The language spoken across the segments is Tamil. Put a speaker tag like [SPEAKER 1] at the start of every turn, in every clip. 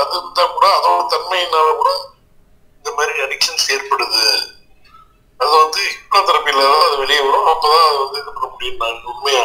[SPEAKER 1] அது இருந்தா கூட அதோட தன்மையினால கூட இந்த மாதிரி அடிக்ஷன்ஸ் ஏற்படுது அது வந்து ஹிப்னோ தெரப்பில தான் அது வெளியே வரும் அப்பதான் அது வந்து இது பண்ண முடியும் நான் உண்மையா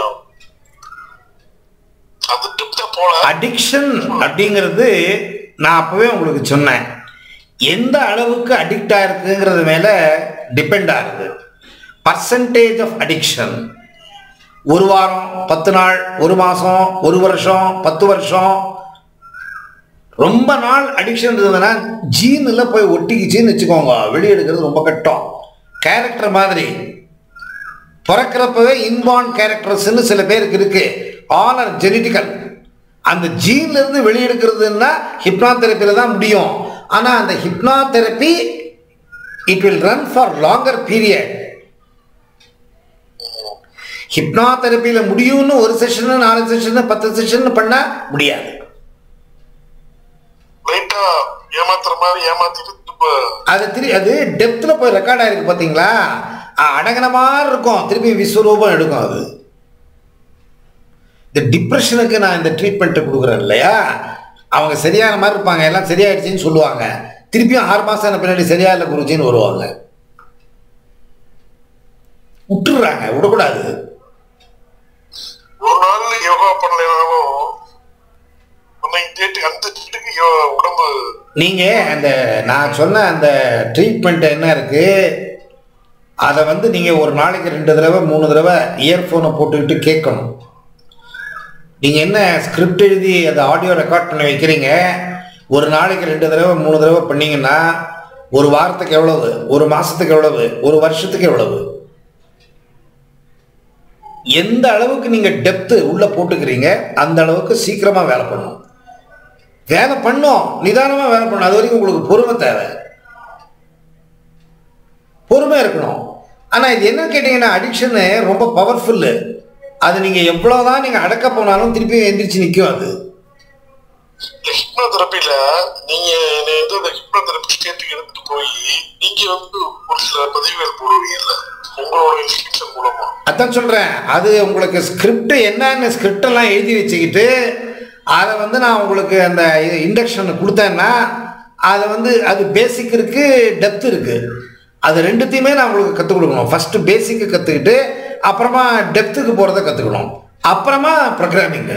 [SPEAKER 1] அது டெப்தா போல
[SPEAKER 2] அடிக்ஷன் அப்படிங்கிறது நான் அப்போவே உங்களுக்கு சொன்னேன் எந்த அளவுக்கு அடிக்ட் ஆயிருக்குங்கிறது மேலே டிபெண்ட் ஆகுது பர்சன்டேஜ் ஆஃப் அடிக்ஷன் ஒரு வாரம் பத்து நாள் ஒரு மாதம் ஒரு வருஷம் பத்து வருஷம் ரொம்ப நாள் அடிக்ஷன் இருந்ததுன்னா ஜீனில் போய் ஒட்டிக்கிச்சின்னு வச்சுக்கோங்க வெளியெடுக்கிறது ரொம்ப கஷ்டம் கேரக்டர் மாதிரி பிறக்கிறப்பவே இன்பார்ன் கேரக்டர்ஸ்னு சில பேருக்கு இருக்கு ஆனர் ஜெனட்டிக்கல் அந்த ஜீன்ல இருந்து வெளியெடுக்கிறதுன்னா ஹிப்னாதெரப்பியில் தான் முடியும் ஆனால் அந்த hypnotherapy it will run for longer period ஹிப்னாதெரப்பியில் முடியும்னு ஒரு செஷனு நாலு செஷனு பத்து செஷன் பண்ணால் முடியாது
[SPEAKER 1] லைட்டா ஏமாத்துற மாதிரி ஏமாத்திட்டு திரும்ப
[SPEAKER 2] அது திரு அது டெப்த்தில் போய் ரெக்கார்ட் ஆயிருக்கு பார்த்தீங்களா அ- அடங்கின மாதிரி இருக்கும் திருப்பி விஸ்வரூபம் எடுக்கும் அது இந்த டிப்ரெஷனுக்கு நான் இந்த ட்ரீட்மெண்ட்டை கொடுக்குறேன் இல்லையா அவங்க சரியான மாதிரி இருப்பாங்க எல்லாம் சரியாயிடுச்சுன்னு சொல்லுவாங்க திருப்பியும் ஆறு மாதம் பின்னாடி சரியா இல்லை குருஜின்னு வருவாங்க விட்டுடுறாங்க விடக்கூடாது
[SPEAKER 1] ஒரு நாள் யோகா பண்ணலைனாலும் அன்னைக்கு டேட்டு அந்த டேட்டுக்கு யோ- உடம்பு
[SPEAKER 2] நீங்கள் அந்த நான் சொன்ன அந்த ட்ரீட்மெண்ட் என்ன இருக்குது அதை வந்து நீங்கள் ஒரு நாளைக்கு ரெண்டு தடவை மூணு தடவை இயர்ஃபோனை போட்டுக்கிட்டு கேட்கணும் நீங்கள் என்ன ஸ்கிரிப்ட் எழுதி அந்த ஆடியோ ரெக்கார்ட் பண்ணி வைக்கிறீங்க ஒரு நாளைக்கு ரெண்டு தடவை மூணு தடவை பண்ணீங்கன்னா ஒரு வாரத்துக்கு எவ்வளவு ஒரு மாதத்துக்கு எவ்வளவு ஒரு வருஷத்துக்கு எவ்வளவு எந்த அளவுக்கு நீங்கள் டெப்த்து உள்ளே போட்டுக்கிறீங்க அந்த அளவுக்கு சீக்கிரமாக வேலை பண்ணும் வேலை பண்ணும் நிதானமாக வேலை பண்ணும் அது வரைக்கும் உங்களுக்கு பொறுமை தேவை பொறுமை இருக்கணும் ஆனால் இது என்ன கேட்டிங்கன்னா அடிக்ஷனு ரொம்ப பவர்ஃபுல்லு அது நீங்கள் எவ்வளோதான் நீங்கள் அடக்க போனாலும் திருப்பி எந்திரிச்சு நிற்கும் அது
[SPEAKER 1] ஹிப்னோ தெரப்பில நீங்க என்னை வந்து அந்த ஹிப்னோ தெரப்பி ஸ்டேட்டுக்கு எடுத்துட்டு போய் நீங்க வந்து ஒரு சில பதிவுகள் போடுவீங்கல்ல உங்களோட இன்ஸ்ட்ரக்ஷன் மூலமா
[SPEAKER 2] அதான் சொல்கிறேன் அது உங்களுக்கு ஸ்கிரிப்ட் என்னென்ன ஸ்கிரிப்ட் எல்லாம் எழுதி வச்சுக்கிட்டு அதை வந்து நான் உங்களுக்கு அந்த இண்டக்ஷன் கொடுத்தேன்னா அதை வந்து அது பேசிக் இருக்குது டெப்த் இருக்குது அது ரெண்டுத்தையுமே நான் உங்களுக்கு கற்றுக் கொடுக்கணும் ஃபஸ்ட்டு பேசிக்கு கற்றுக்கிட்டு அப்புறமா டெப்த்துக்கு போகிறத கற்றுக்கணும் அப்புறமா ப்ரோக்ராமிங்கு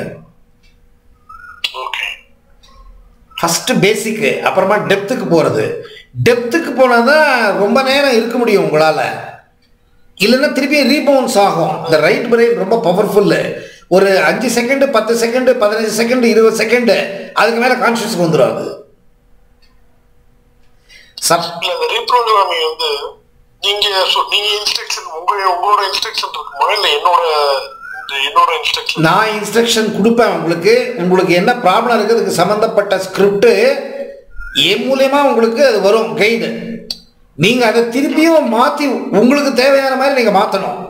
[SPEAKER 1] ஓகே
[SPEAKER 2] ஃபஸ்ட்டு பேசிக்கு அப்புறமா டெப்த்துக்கு போகிறது டெப்த்துக்கு போனால் தான் ரொம்ப நேரம் இருக்க முடியும் உங்களால் இல்லைன்னா திருப்பி ரீபவுன்ஸ் ஆகும் இந்த ரைட் பிரெயின் ரொம்ப பவர்ஃபுல்லு ஒரு அஞ்சு செகண்டு பத்து செகண்டு பதினஞ்சு செகண்டு இருபது செகண்டு அதுக்கு மேலே கான்ஷியஸ்க்கு வந்துடும் அது சப்
[SPEAKER 1] இல்ல இந்த ரீப்ரோகிராமிங் வந்து நீங்க சொ- நீங்க இன்ஸ்ட்ரக்ஷன் உங்க உங்களோட இன்ஸ்ட்ரக்ஷன் இருக்குமா இல்ல என்னோட இந்த என்னோட இன்ஸ்ட்ரக்ஷன்
[SPEAKER 2] நான் இன்ஸ்ட்ரக்ஷன் கொடுப்பேன் உங்களுக்கு உங்களுக்கு என்ன ப்ராப்ளம் இருக்குது அதுக்கு சம்மந்தப்பட்ட ஸ்கிரிப்டு என் மூலயமா உங்களுக்கு அது வரும் கைடு நீங்கள் அதை திருப்பியும் மாற்றி உங்களுக்கு தேவையான மாதிரி நீங்கள் மாற்றணும்